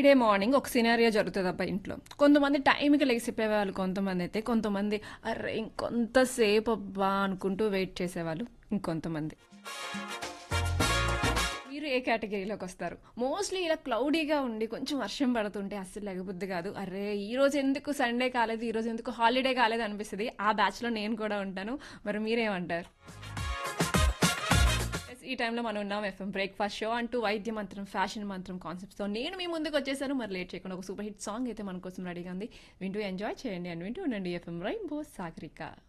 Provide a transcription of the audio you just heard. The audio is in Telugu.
ఫ్రైడే మార్నింగ్ ఒక సినారియో జరుగుతుంది అబ్బా ఇంట్లో కొంతమంది టైంకి లేచిపోయేవాళ్ళు కొంతమంది అయితే కొంతమంది అరే ఇంకొంతసేపు అబ్బా అనుకుంటూ వెయిట్ చేసేవాళ్ళు ఇంకొంతమంది మీరు ఏ కేటగిరీలోకి వస్తారు మోస్ట్లీ ఇలా క్లౌడీగా ఉండి కొంచెం వర్షం పడుతుంటే అస్సలు లేకపోద్ది కాదు అరే ఈ రోజు ఎందుకు సండే కాలేదు ఈ రోజు ఎందుకు హాలిడే కాలేదు అనిపిస్తుంది ఆ బ్యాచ్లో నేను కూడా ఉంటాను మరి మీరేమంటారు Yes, ఈ టైంలో మనం ఉన్నాం ఎఫ్ఎం బ్రేక్ఫాస్ట్ షో అంటూ వైద్య మంత్రం ఫ్యాషన్ మంత్రం కాన్సెప్ట్స్తో నేను మీ ముందుకు వచ్చేసాను మరి లేట్ చేయకుండా ఒక సూపర్ హిట్ సాంగ్ అయితే మన కోసం రెడీగా ఉంది వింటూ ఎంజాయ్ చేయండి అని వింటూ ఉండండి ఎఫ్ఎం రైంబో సాగరిక